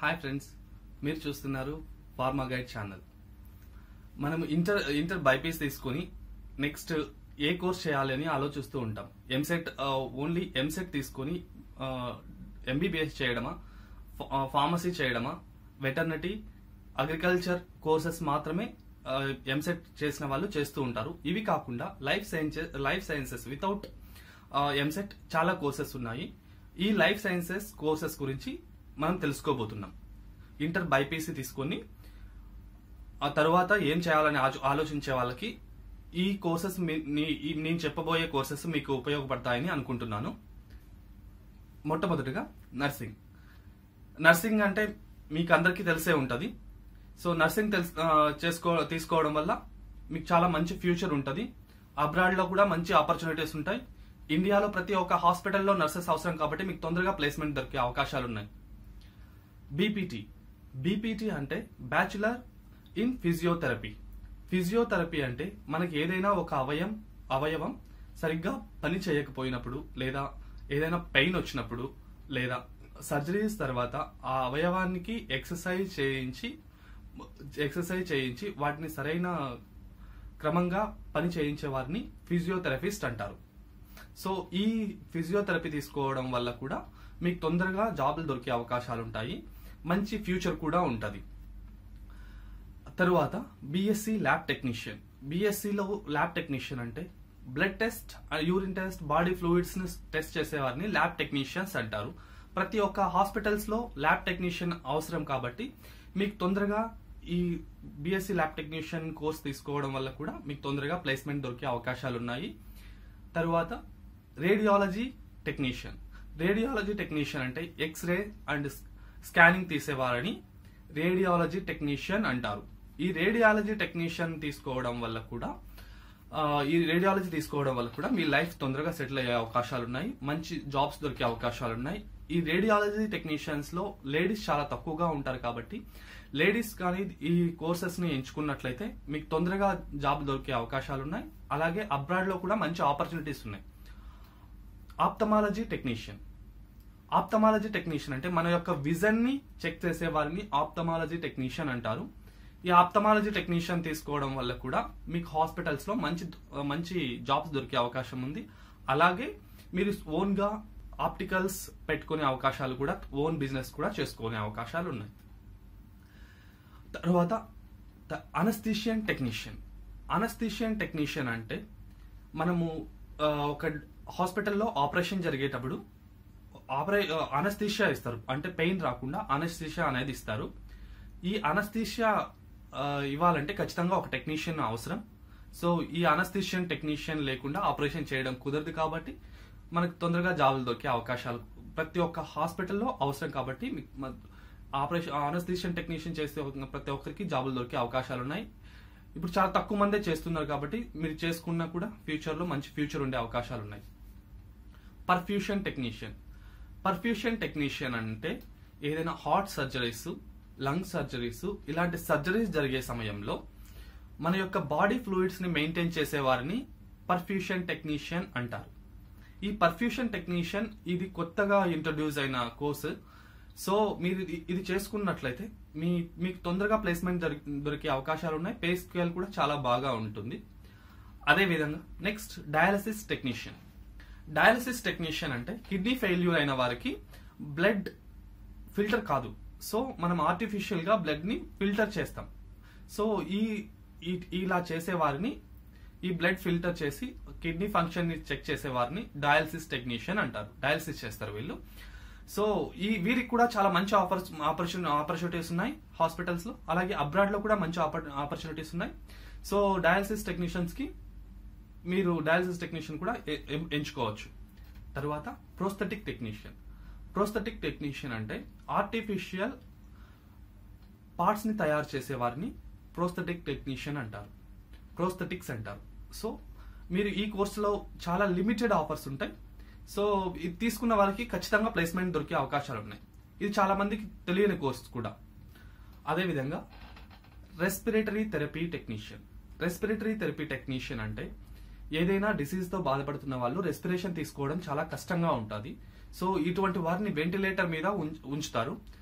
hi friends మీరు చూస్తున్నారు pharma guide channel మనం ఇంటర్ ఇంటర్ బైపీస్ తీసుకొని నెక్స్ట్ ఏ కోర్స్ చేయాలి అని ఆలోచిస్తూ ఉంటాం ఎంసెట్ ఓన్లీ ఎంసెట్ తీసుకొని ఎంబీబీఎస్ చేయడమా ఫార్మసీ చేయడమా వెటర్నరీ అగ్రికల్చర్ కోర్సెస్ మాత్రమే ఎంసెట్ చేసిన వాళ్ళు చేస్తూ ఉంటారు ఇవి కాకుండా life sciences life sciences without EAMCET చాలా కోర్సెస్ ఉన్నాయి ఈ లైఫ్ సైన్సెస్ కోర్సెస్ గురించి మనం తెలుసుకోబోతున్నాం ఇంటర్ బైపీసీ తీసుకొని ఆ తర్వాత ఏం చేయాలని ఆచ- ఆలోచించే వాళ్ళకి ఈ కోర్సెస్ మీ- నీ- ఈ నేను చెప్పబోయే కోర్సెస్ మీకు ఉపయోగపడతాయని అనుకుంటున్నాను మొట్టమొదటిగా నర్సింగ్ నర్సింగ్ అంటే మీకు అందరికీ తెలిసే ఉంటది సో నర్సింగ్ తెలుసు ఆ, చేసుకో తీసుకోవడం వల్ల మీకు చాలా మంచి ఫ్యూచర్ ఉంటుంది అబ్రాడ్ లో కూడా మంచి ఆపర్చునిటీస్ ఉంటాయి ఇండియాలో ప్రతి ఒక్క హాస్పిటల్లో నర్సెస్ అవసరం కాబట్టి మీకు తొందరగా ప్లేస్మెంట్ దొరికే అవకాశాలు ఉన్నాయి బీపీటీ బీపీటీ అంటే బ్యాచులర్ ఇన్ ఫిజియోథెరపీ ఫిజియోథెరపీ అంటే మనకి ఏదైనా ఒక అవయం అవయవం సరిగ్గా పని చేయకపోయినప్పుడు లేదా ఏదైనా పెయిన్ వచ్చినప్పుడు లేదా సర్జరీస్ తర్వాత ఆ అవయవానికి ఎక్సర్సైజ్ చేయించి ఎక్సర్సైజ్ చేయించి వాటిని సరైన క్రమంగా పని చేయించే వారిని ఫిజియోథెరపిస్ట్ అంటారు సో ఈ ఫిజియోథెరపీ తీసుకోవడం వల్ల కూడా మీకు తొందరగా జాబులు దొరికే అవకాశాలు ఉంటాయి మంచి ఫ్యూచర్ కూడా ఉంటుంది తరువాత బీఎస్సీ ల్యాబ్ టెక్నీషియన్ బీఎస్సీలో ల్యాబ్ టెక్నీషియన్ అంటే blood test urine test body fluids ని టెస్ట్ చేసేవారిని ల్యాబ్ టెక్నీషియన్స్ అంటారు ప్రతి ఒక్క హాస్పిటల్స్ లో ల్యాబ్ టెక్నీషియన్ అవసరం కాబట్టి మీకు తొందరగా ఈ బీఎస్సీ ల్యాబ్ టెక్నీషియన్ కోర్స్ తీసుకోవడం వల్ల కూడా మీకు తొందరగా ప్లేస్మెంట్ దొరికే అవకాశాలు ఉన్నాయి తరువాత రేడియాలజీ టెక్నీషియన్ రేడియాలజీ టెక్నీషియన్ అంటే ఎక్స్రే అండ్ స్కానింగ్ తీసేవారని రేడియాలజీ టెక్నీషియన్ అంటారు ఈ రేడియాలజీ టెక్నీషియన్ తీసుకోవడం వల్ల కూడా ఆ, ఈ రేడియాలజీ తీసుకోవడం వల్ల కూడా మీ లైఫ్ తొందరగా సెటిల్ అయ్యే అవకాశాలు ఉన్నాయి మంచి జాబ్స్ దొరికే అవకాశాలు ఉన్నాయి ఈ రేడియాలజీ టెక్నీషియన్స్ లో లేడీస్ చాలా తక్కువగా ఉంటారు కాబట్టి లేడీస్ కానీ ఈ కోర్సెస్ ని ఎంచుకున్నట్లయితే మీకు తొందరగా జాబ్ దొరికే అవకాశాలు ఉన్నాయి అలాగే అబ్రాడ్ లో కూడా మంచి ఆపర్చునిటీస్ ఉన్నాయి ఆప్తమాలజీ టెక్నీషియన్ ఆప్తమాలజీ టెక్నీషియన్ అంటే మన యొక్క విజన్ ని చెక్ చేసే వారిని ఆప్తమాలజీ టెక్నీషియన్ అంటారు ఈ ఆప్తమాలజీ టెక్నీషియన్ తీసుకోవడం వల్ల కూడా మీకు హాస్పిటల్స్ లో మంచి మంచి జాబ్స్ దొరికే అవకాశం ఉంది అలాగే మీరు ఓన్ గా ఆప్టికల్స్ పెట్టుకునే అవకాశాలు కూడా ఓన్ బిజినెస్ కూడా చేసుకునే అవకాశాలు ఉన్నాయి తర్వాత అనస్థీషియన్ టెక్నీషియన్ అనస్థీషియన్ టెక్నీషియన్ అంటే మనము ఆ, ఒక హాస్పిటల్లో ఆపరేషన్ జరిగేటప్పుడు ఆపరే అనస్థీషియా ఇస్తారు అంటే పెయిన్ రాకుండా అనస్థీషియా అనేది ఇస్తారు ఈ అనస్థీషియా ఆ, ఇవ్వాలంటే ఖచ్చితంగా ఒక టెక్నీషియన్ అవసరం సో ఈ అనస్థీషియన్ టెక్నీషియన్ లేకుండా ఆపరేషన్ చేయడం కుదరదు కాబట్టి మనకు తొందరగా జాబులు దొరికే అవకాశాలు ప్రతి ఒక్క హాస్పిటల్లో అవసరం కాబట్టి మీకు మ- ఆపరేషన్ అనస్థీషియన్ టెక్నీషియన్ చేసే ఒక- ప్రతి ఒక్కరికి జాబులు దొరికే అవకాశాలు ఉన్నాయి ఇప్పుడు చాలా తక్కువ మందే చేస్తున్నారు కాబట్టి మీరు చేసుకున్నా కూడా ఫ్యూచర్ లో మంచి ఫ్యూచర్ ఉండే అవకాశాలు ఉన్నాయి పర్ఫ్యూషన్ టెక్నీషియన్ పర్ఫ్యూషన్ టెక్నీషియన్ అంటే ఏదైనా హార్ట్ సర్జరీస్ లంగ్ సర్జరీస్ ఇలాంటి సర్జరీస్ జరిగే సమయంలో మన యొక్క బాడీ ఫ్లూయిడ్స్ ని మెయింటైన్ చేసే వారిని పర్ఫ్యూషన్ టెక్నీషియన్ అంటారు ఈ పర్ఫ్యూషన్ టెక్నీషియన్ ఇది కొత్తగా ఇంట్రడ్యూస్ అయిన కోర్సు సో మీరు ఇది- ఇది చేసుకున్నట్లయితే మీ మీకు తొందరగా ప్లేస్మెంట్ దొరికి- దొరికే అవకాశాలు ఉన్నాయి పే స్కేల్ కూడా చాలా బాగా ఉంటుంది అదే విధంగా next dialysis technician dialysis technician అంటే కిడ్నీ ఫెయిల్యూర్ అయిన వారికి బ్లడ్ ఫిల్టర్ కాదు సో మనం ఆర్టిఫిషియల్ గా బ్లడ్ ని ఫిల్టర్ చేస్తాం సో ఈ ఈ- ఇలా చేసే వారిని ఈ బ్లడ్ ఫిల్టర్ చేసి కిడ్నీ ఫంక్షన్ ని చెక్ చేసే వారిని డయాలసిస్ టెక్నీషియన్ అంటారు డయాలసిస్ చేస్తారు వీళ్ళు సో ఈ వీరికి కూడా చాలా మంచి ఆఫర్స్ ఆపర్చుని ఆపర్చునిటీస్ ఉన్నాయి హాస్పిటల్స్ లో అలాగే అబ్రాడ్ లో కూడా మంచి ఆపర్చునిటీస్ ఉన్నాయి సో డయాలసిస్ టెక్నీషియన్స్ కి మీరు డయాలసిస్ టెక్నీషియన్ కూడా ఎ- ఎం- ఎంచుకోవచ్చు తర్వాత ప్రోస్థెటిక్ టెక్నీషియన్ ప్రోస్థెటిక్ టెక్నీషియన్ అంటే ఆర్టిఫిషియల్ పార్ట్స్ ని తయారు చేసే వారిని ప్రోస్థెటిక్ టెక్నీషియన్ అంటారు ప్రోస్థెటిక్స్ అంటారు సో మీరు ఈ కోర్సులో చాలా లిమిటెడ్ ఆఫర్స్ ఉంటాయి సో ఇది తీసుకున్న వారికి ఖచ్చితంగా ప్లేస్మెంట్ దొరికే అవకాశాలు ఉన్నాయి ఇది చాలా మందికి తెలియని కోర్స్ కూడా అదే విధంగా respiratory therapy technician respiratory therapy technician అంటే ఏదైనా డిసీజ్ తో బాధపడుతున్న వాళ్ళు రెస్పిరేషన్ తీసుకోవడం చాలా కష్టంగా ఉంటుంది సో ఇటువంటి వారిని వెంటిలేటర్ మీద ఉంచ్- ఉంచుతారు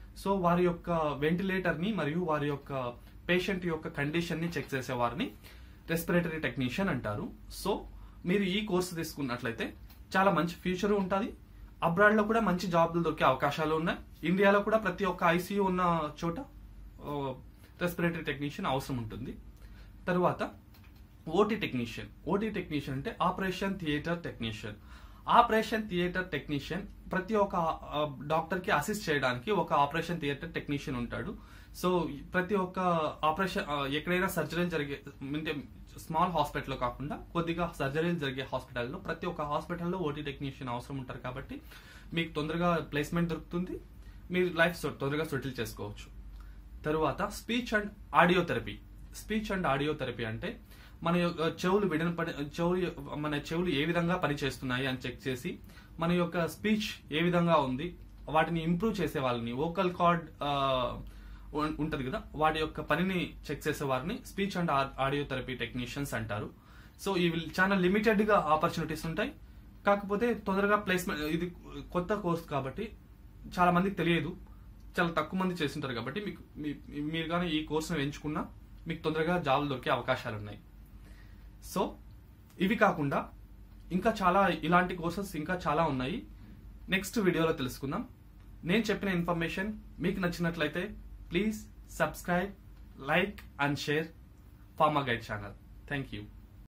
సో వారి యొక్క వెంటిలేటర్ ని మరియు వారి యొక్క పేషెంట్ యొక్క కండిషన్ ని చెక్ చేసే వారిని రెస్పిరేటరీ టెక్నీషియన్ అంటారు సో మీరు ఈ కోర్సు తీసుకున్నట్లయితే చాలా మంచి ఫ్యూచర్ ఉంటుంది అబ్రాడ్ లో కూడా మంచి జాబ్లు దొరికే అవకాశాలు ఉన్నాయి ఇండియాలో కూడా ప్రతి ఒక్క ఐసీయూ ఉన్న చోట రెస్పిరేటరీ టెక్నీషియన్ అవసరం ఉంటుంది తరువాత ఓటీ టెక్నీషియన్ ఓటీ టెక్నీషియన్ అంటే operation theatre technician operation theatre technician ప్రతి ఒక్క డాక్టర్ కి అసిస్ట్ చేయడానికి ఒక ఆపరేషన్ థియేటర్ టెక్నీషియన్ ఉంటాడు సో ప్రతి ఒక్క ఆపరేషన్ ఆ, ఎక్కడైనా సర్జరీలు జరిగే అంటే స్మాల్ హాస్పిటల్ కాకుండా కొద్దిగా సర్జరీలు జరిగే హాస్పిటల్లో ప్రతి ఒక్క హాస్పిటల్లో ఓటీ టెక్నీషియన్ అవసరం ఉంటారు కాబట్టి మీకు తొందరగా ప్లేస్మెంట్ దొరుకుతుంది మీరు లైఫ్ తొందరగా సెటిల్ చేసుకోవచ్చు తరువాత speech and audio therapy speech and audio therapy అంటే మన యొక్క చెవులు విడన పని చెవులు మన చెవులు ఏ విధంగా పనిచేస్తున్నాయి అని చెక్ చేసి మన యొక్క స్పీచ్ ఏ విధంగా ఉంది వాటిని ఇంప్రూవ్ చేసే వాళ్ళని వోకల్ కార్డ్ ఉంటది కదా వాటి యొక్క పనిని చెక్ చేసే వారిని speech and audio therapy technicians అంటారు సో ఇవి చాలా లిమిటెడ్ గా ఆపర్చునిటీస్ ఉంటాయి కాకపోతే తొందరగా ప్లేస్మెంట్ ఇది కొత్త కోర్స్ కాబట్టి చాలా మందికి తెలియదు చాలా తక్కువ మంది చేస్తుంటారు కాబట్టి మీకు మీ- మీరు కానీ ఈ కోర్సును ఎంచుకున్నా మీకు తొందరగా జాబ్లు దొరికే అవకాశాలు ఉన్నాయి సో ఇవి కాకుండా ఇంకా చాలా ఇలాంటి కోర్సెస్ ఇంకా చాలా ఉన్నాయి నెక్స్ట్ వీడియోలో తెలుసుకుందాం నేను చెప్పిన ఇన్ఫర్మేషన్ మీకు నచ్చినట్లయితే please subscribe like and share pharma guide channel thank you